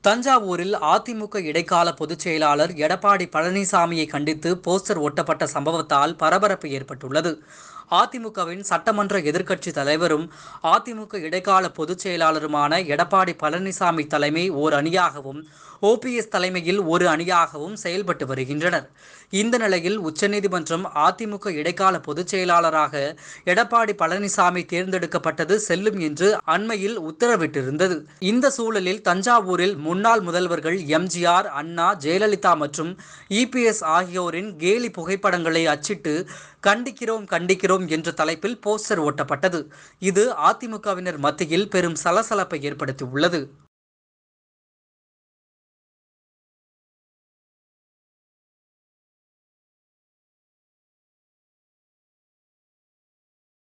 தஞ்சாவூரில் அதிமுக இடைக்கால பொதுச் செயலாளர் எடப்பாடி பழனிசாமியை கண்டித்து போஸ்டர் ஒட்டப்பட்ட சம்பவத்தால் பரபரப்பு ஏற்பட்டுள்ளது அதிமுகவின் சட்டமன்ற எதிர்க்கட்சி தலைவரும் அதிமுக இடைக்கால பொதுச் செயலாளருமான எடப்பாடி பழனிசாமி தலைமை ஓர் அணியாகவும் ஓபிஎஸ் தலைமையில் ஒரு அணியாகவும் செயல்பட்டு வருகின்றனர் இந்த நிலையில் உச்சநீதிமன்றம் அதிமுக இடைக்கால பொதுச் செயலாளராக எடப்பாடி பழனிசாமி தேர்ந்தெடுக்கப்பட்டது செல்லும் என்று அண்மையில் உத்தரவிட்டிருந்தது இந்த சூழலில் தஞ்சாவூரில் முன்னாள் முதல்வர்கள் எம்ஜிஆர் அண்ணா ஜெயலலிதா மற்றும் இபிஎஸ் ஆகியோரின் கேலி புகைப்படங்களை அச்சிட்டு கண்டிக்கிறோம் கண்டிக்கிறோம் என்ற தலைப்பில் போஸ்டர் ஒட்டப்பட்டது இது அதிமுகவினர் மத்தியில் பெரும் சலசலப்பை ஏற்படுத்தியுள்ளது